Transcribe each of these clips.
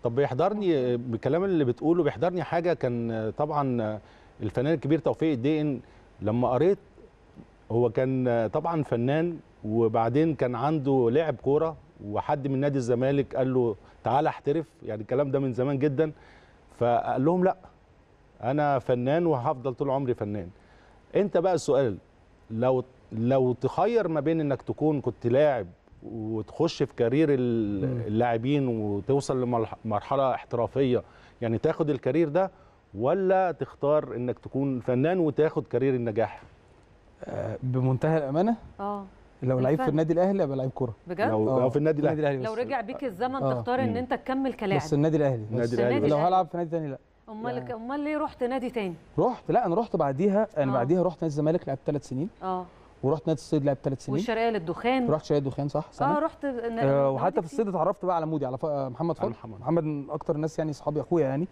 طب بيحضرني بالكلام اللي بتقوله بيحضرني حاجه كان طبعا الفنان الكبير توفيق الدقن لما قريت هو كان طبعا فنان وبعدين كان عنده لعب كوره وحد من نادي الزمالك قال له تعالى احترف يعني الكلام ده من زمان جدا فقال لهم لا انا فنان وهفضل طول عمري فنان انت بقى السؤال لو لو تخير ما بين انك تكون كنت لاعب وتخش في كارير اللاعبين وتوصل لمرحله احترافيه يعني تاخد الكارير ده ولا تختار انك تكون فنان وتاخد كارير النجاح آه، بمنتهى الامانه اه اه لعيب في الفن. النادي الاهلي ابقى لعيب كوره بجد لو, آه، لو في النادي الاهلي بس. لو رجع بيك الزمن آه. تختار ان مم. انت تكمل كلاعب بس النادي الاهلي النادي بس. الأهلي. لو الأهلي. هلعب في نادي تاني لا امال امال ليه رحت نادي تاني رحت لا انا رحت بعديها انا آه. بعديها رحت نادي الزمالك لعبت ثلاث سنين اه ورحت نادي الصيد لعبت ثلاث سنين والشرقيه للدخان رحت شهيد دخان صح سنه اه رحت ن- آه نوادي وحتى في كتير. الصيد اتعرفت بقى على مودي على ف- آه، محمد على فضل محمد. محمد من اكتر الناس يعني اصحابي اخويا يعني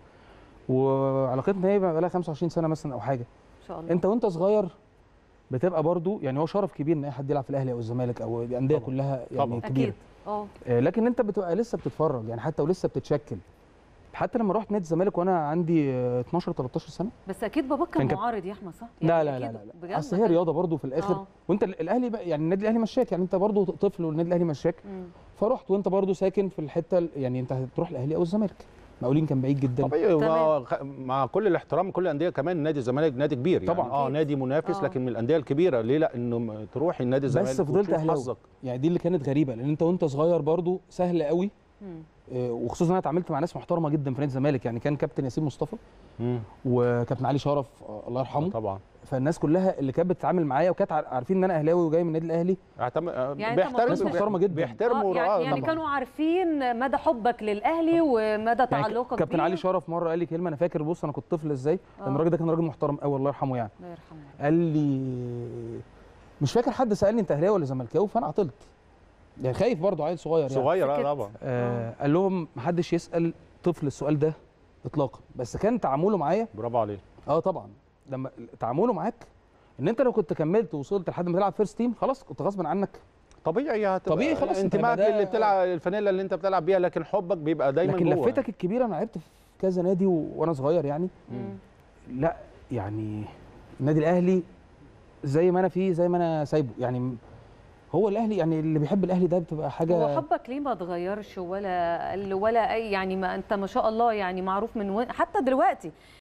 وعلاقتنا هي بقى لها 25 سنه مثلا او حاجه ان شاء الله انت وانت صغير بتبقى برضو يعني هو شرف كبير ان اي حد يلعب في الاهلي او الزمالك او الانديه طبعاً. كلها يعني طبعاً. كبيره اكيد اه آه، لكن انت بتبقى لسه بتتفرج يعني حتى ولسه بتتشكل حتى لما رحت نادي الزمالك وانا عندي آه، 12 13 سنه بس اكيد باباك كان كان كاب- معارض يا احمد صح؟ لا لا يعني لا أكيد لا, لا. بجد اصل ما هي كان- رياضه برضو في الاخر آه. وانت ال- الاهلي بقى يعني النادي الاهلي مشاك يعني انت برضو طفل والنادي الاهلي مشاك مم. فرحت وانت برضو ساكن في الحته ال- يعني انت هتروح الاهلي او الزمالك مقاولين كان بعيد جدا طبيعي تمام. هو خ- مع كل الاحترام كل الانديه كمان نادي الزمالك نادي كبير يعني طبعاً. اه أكيد. نادي منافس آه. لكن من الانديه الكبيره ليه لا انه م- تروحي النادي الزمالك بس فضلت وتشوف أهلاوي. حظك. يعني دي اللي كانت غريبه لان انت وانت صغير برضو سهل قوي مم. آه، وخصوصا انا اتعاملت مع ناس محترمه جدا في نادي الزمالك يعني كان كابتن ياسين مصطفى مم. وكابتن علي شرف آه، الله يرحمه طبعا فالناس كلها اللي كانت بتتعامل معايا وكانت عار- عارفين ان انا اهلاوي وجاي من النادي الاهلي اعتم... يعني أنت بيحترم ناس محترمة جداً. بيحترموا آه يعني, رعاة يعني طبعاً. كانوا عارفين مدى حبك للاهلي ومدى يعني تعلقك كابتن بيه. علي شرف مره قال لي كلمه انا فاكر بص انا كنت طفل ازاي آه. لان الراجل ده كان راجل محترم قوي الله يرحمه يعني الله يرحمه قال لي مش فاكر حد سالني انت اهلاوي ولا زملكاوي فانا عطلت يعني خايف برضه عيل صغير يعني صغير اه سكت. طبعا آه قال لهم محدش يسال طفل السؤال ده اطلاقا بس كان تعامله معايا برافو عليك اه طبعا لما تعامله معاك ان انت لو كنت كملت ووصلت لحد ما تلعب فيرست تيم خلاص كنت غصب عنك طبيعي هتبقى طبيعي خلاص، أنت انتمائك هيبقى ده- اللي بتلعب الفانيلا اللي انت بتلعب بيها لكن حبك بيبقى دايما لكن جوه لفتك الكبيره انا لعبت في كذا نادي و... وانا صغير يعني مم. لا يعني النادي الاهلي زي ما انا فيه زي ما انا سايبه يعني هو الاهلي يعني اللي بيحب الاهلي ده بتبقى حاجه هو حبك ليه ما اتغيرش ولا قل ولا اي يعني ما انت ما شاء الله يعني معروف من وين حتى دلوقتي